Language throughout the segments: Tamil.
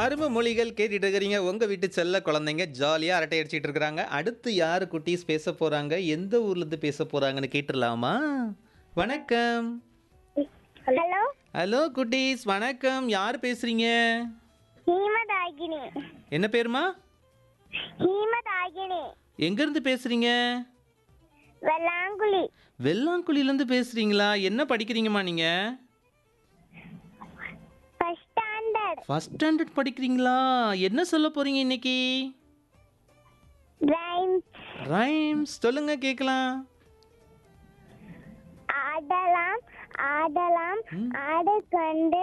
மர்ம மொழிகள் கேட்டுட்டு இருக்கிறீங்க உங்க வீட்டு செல்ல குழந்தைங்க ஜாலியா அரட்டை அடிச்சிட்டு இருக்கிறாங்க அடுத்து யாரு குட்டீஸ் பேச போறாங்க எந்த ஊர்ல இருந்து பேச போறாங்கன்னு கேட்டுடலாமா வணக்கம் ஹலோ ஹலோ குட்டீஸ் வணக்கம் யார் பேசுறீங்க ஹீமதாகினி என்ன பேருமா ஹீமதாகினி எங்க இருந்து பேசுறீங்க வெள்ளாங்குழி வெள்ளாங்குழில இருந்து பேசுறீங்களா என்ன படிக்கிறீங்கம்மா நீங்க ஃபர்ஸ்ட் ஸ்டாண்டர்ட் ஃபர்ஸ்ட் ஸ்டாண்டர்ட் படிக்கிறீங்களா என்ன சொல்ல போறீங்க இன்னைக்கு ரைம்ஸ் ரைம்ஸ் சொல்லுங்க கேட்கலாம் ஆடலாம் ஆடலாம் ஆடிக்கொண்டு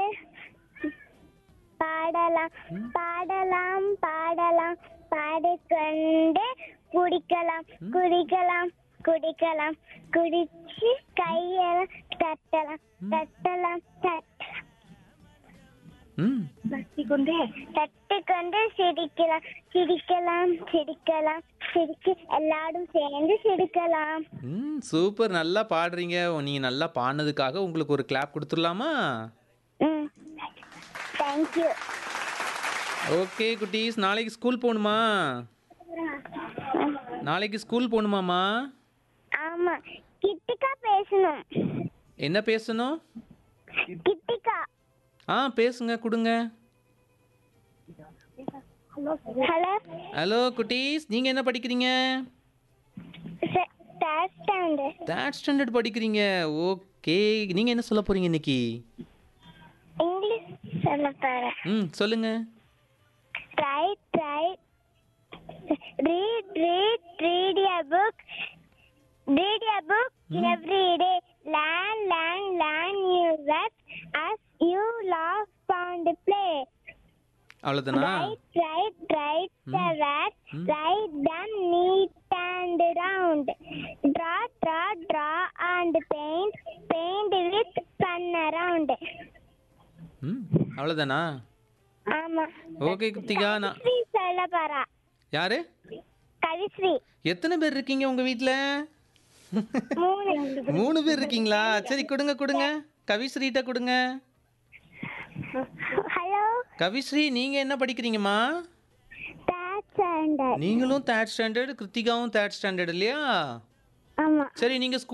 பாடலாம் பாடலாம் பாடலாம் பாடிக்கொண்டு குடிக்கலாம் குடிக்கலாம் குடிக்கலாம் குடிச்சு கையெல்லாம் தட்டலாம் தட்டலாம் தட்டலாம் ம் தட்டிக்கொண்டே தட்டிக்கொண்டு சிரிக்கலாம் சிரிக்கலாம் சிரிக்கலாம் சிரிச்சு எல்லாரும் சேர்ந்து சிரிக்கலாம் ம் சூப்பர் நல்லா பாடுறீங்க நீங்கள் நல்லா பாடினதுக்காக உங்களுக்கு ஒரு கிளாப் கொடுத்துடலாமா ம் தேங்க்யூ ஓகே குட்டீஸ் நாளைக்கு ஸ்கூல் போகணுமா நாளைக்கு ஸ்கூல் போகணுமாம்மா ஆமா கிட்டிக்கா பேசணும் என்ன பேசணும் கிட்டிக்கா ஆ பேசுங்க கொடுங்க ஹலோ ஹலோ குட்டீஸ் நீங்கள் என்ன படிக்கிறீங்க தேர்ட் ஸ்டாண்டர்ட் தேர்ட் ஸ்டாண்டர்ட் படிக்கிறீங்க ஓகே நீங்கள் என்ன சொல்ல போகிறீங்க இன்னைக்கு இங்கிலீஷ் சொல்ல போறேன் ம் சொல்லுங்கள் right right read read read a book read a book every day learn learn learn new words as you laugh and play அவ்வளோதானா write write write the words write them neat and round draw draw draw and paint paint with fun around ம் அவ்வளோதானா ஆமா ஓகே குத்திகா நான் கவிஸ்ரீ சொல்ல போறா யாரு கவிஸ்ரீ எத்தனை பேர் இருக்கீங்க உங்கள் வீட்டில் மூணு மூணு பேர் இருக்கீங்களா சரி கொடுங்க கொடுங்க கவிஸ்ரீட்ட கொடுங்க ஹலோ கவிஸ்ரீ நீங்க என்ன படிக்கிறீங்கம்மா தேர்ட் ஸ்டாண்டர்ட் நீங்களும் தேர்ட் ஸ்டாண்டர்ட் கிருத்திகாவும் தேர்ட் ஸ்டாண்டர்ட் இல்லையா ஆமா சரி நீங்க